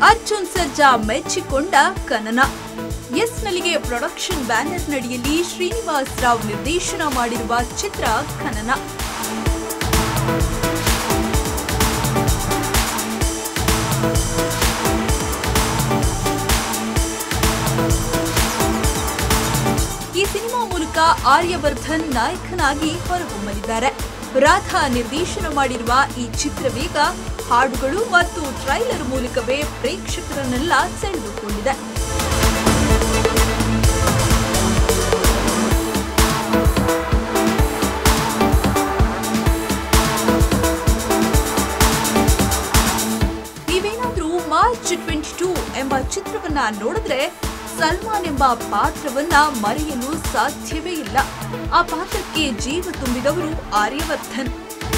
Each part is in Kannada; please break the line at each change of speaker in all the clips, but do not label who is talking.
ಅರ್ಜುನ್ ಸರ್ಜಾ ಮೆಚ್ಚಿಕೊಂಡ ಕನನ ಎಸ್ ನಲಿಗೆ ಪ್ರೊಡಕ್ಷನ್ ಬ್ಯಾನರ್ ನಡಿಯಲ್ಲಿ ಶ್ರೀನಿವಾಸ್ ರಾವ್ ನಿರ್ದೇಶನ ಮಾಡಿರುವ ಚಿತ್ರ ಕನನ ಈ ಸಿನಿಮಾ ಮೂಲಕ ಆರ್ಯವರ್ಧನ್ ನಾಯಕನಾಗಿ ಹೊರಹೊಮ್ಮಲಿದ್ದಾರೆ ರಾಧಾ ನಿರ್ದೇಶನ ಮಾಡಿರುವ ಈ ಚಿತ್ರವೀಗ ಹಾಡುಗಳು ಮತ್ತು ಟ್ರೈಲರ್ ಮೂಲಕವೇ ಪ್ರೇಕ್ಷಕರನ್ನೆಲ್ಲ ಸೆಳೆದುಕೊಂಡಿದೆ ನೀವೇನಾದ್ರೂ ಮಾರ್ಚ್ ಟ್ವೆಂಟಿ ಟೂ ಎಂಬ ಚಿತ್ರವನ್ನ ನೋಡಿದ್ರೆ ಸಲ್ಮಾನ್ ಎಂಬ ಪಾತ್ರವನ್ನ ಮರೆಯಲು ಸಾಧ್ಯವೇ ಇಲ್ಲ ಆ ಪಾತ್ರಕ್ಕೆ ಜೀವ ತುಂಬಿದವರು ಆರ್ಯವರ್ಧನ್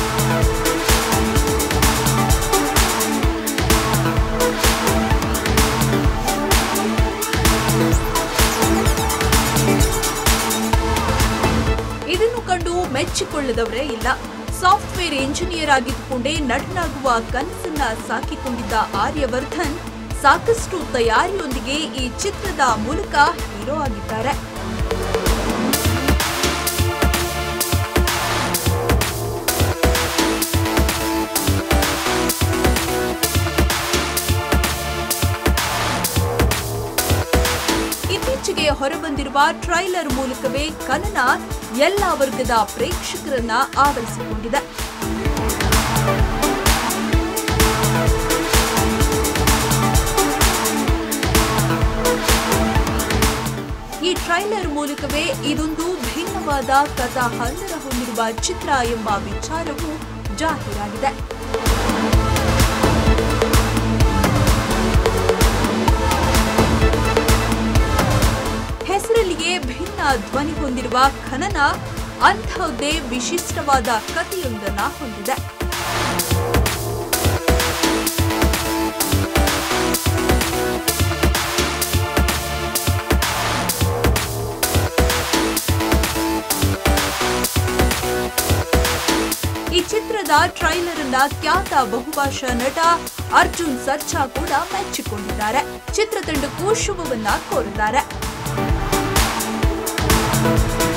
ಇದನ್ನು ಕಂಡು ಮೆಚ್ಚಿಕೊಳ್ಳದವರೇ ಇಲ್ಲ ಸಾಫ್ಟ್ವೇರ್ ಇಂಜಿನಿಯರ್ ಆಗಿದ್ದುಕೊಂಡೇ ನಟನಾಗುವ ಕನಸನ್ನ ಸಾಕಿಕೊಂಡಿದ್ದ ಆರ್ಯವರ್ಧನ್ ಸಾಕಷ್ಟು ತಯಾರಿಯೊಂದಿಗೆ ಈ ಚಿತ್ರದ ಮೂಲಕ ಹೀರೋ ಆಗಿದ್ದಾರೆ ಇತ್ತೀಚೆಗೆ ಹೊರಬಂದಿರುವ ಟ್ರೈಲರ್ ಮೂಲಕವೇ ಕನನ ಎಲ್ಲ ವರ್ಗದ ಪ್ರೇಕ್ಷಕರನ್ನ ಆವರಿಸಿಕೊಂಡಿದೆ ಈ ಟ್ರೈಲರ್ ಮೂಲಕವೇ ಇದೊಂದು ಭಿನ್ನವಾದ ಕಥಾ ಹಂದರ ಹೊಂದಿರುವ ಚಿತ್ರ ಎಂಬ ವಿಚಾರವು ಜಾಹೀರಾಗಿದೆ ಹೆಸರಲ್ಲಿಯೇ ಭಿನ್ನ ಧ್ವನಿ ಹೊಂದಿರುವ ಖನನ ಅಂತಹದ್ದೇ ವಿಶಿಷ್ಟವಾದ ಕಥೆಯೊಂದನ್ನ ಹೊಂದಿದೆ ಈ ಚಿತ್ರದ ಟ್ರೈಲರ್ ಅನ್ನ ಖ್ಯಾತ ಬಹುಭಾಷಾ ನಟ ಅರ್ಜುನ್ ಸರ್ಜಾ ಕೂಡ ಮೆಚ್ಚಿಕೊಂಡಿದ್ದಾರೆ ಚಿತ್ರತಂಡಕ್ಕೂ ಶುಭವನ್ನ ಕೋರಿದ್ದಾರೆ